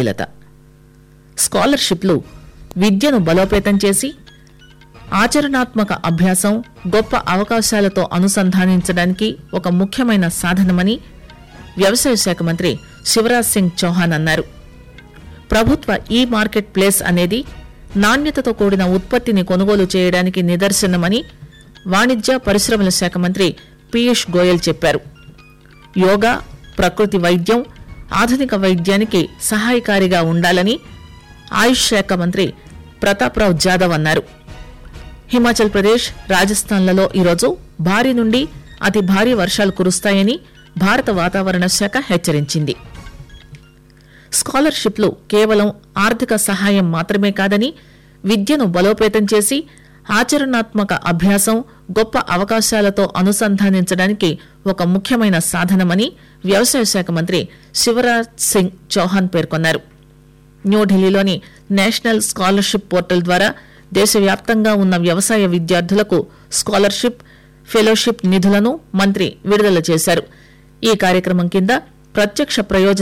సుమతిలత స్కాలర్షిప్లు విద్యను బలోపేతం చేసి ఆచరణాత్మక అభ్యాసం గొప్ప అవకాశాలతో అనుసంధానించడానికి ఒక ముఖ్యమైన సాధనమని వ్యవసాయ శాఖ మంత్రి శివరాజ్ సింగ్ చౌహాన్ అన్నారు ప్రభుత్వ ఈ మార్కెట్ ప్లేస్ అనేది నాణ్యతతో కూడిన ఉత్పత్తిని కొనుగోలు చేయడానికి నిదర్శనమని వాణిజ్య పరిశ్రమల శాఖ మంత్రి పీయూష్ గోయల్ చెప్పారు యోగా ప్రకృతి వైద్యం ఆధునిక వైద్యానికి సహాయకారిగా ఉండాలని ఆయుష్ శాఖ మంత్రి ప్రతాప్రావ్ జాదవ్ అన్నారు హిమాచల్ ప్రదేశ్ రాజస్థాన్లలో ఈరోజు భారీ నుండి అతి భారీ వర్షాలు కురుస్తాయని భారత వాతావరణ శాఖ హెచ్చరించింది స్కాలర్షిప్లు కేవలం ఆర్థిక సహాయం మాత్రమే కాదని విద్యను బలోపేతం చేసి ఆచరణాత్మక అభ్యాసం గొప్ప అవకాశాలతో అనుసంధానించడానికి ఒక ముఖ్యమైన సాధనమని వ్యవసాయ శాఖ మంత్రి శివరాజ్ సింగ్ చౌహాన్ పేర్కొన్నారు న్యూఢిల్లీలోని నేషనల్ స్కాలర్షిప్ పోర్టల్ ద్వారా దేశవ్యాప్తంగా ఉన్న వ్యవసాయ విద్యార్థులకు స్కాలర్షిప్ ఫెలోషిప్ నిధులను మంత్రి విడుదల చేశారు ఈ కార్యక్రమం కింద ప్రత్యక్ష ప్రయోజన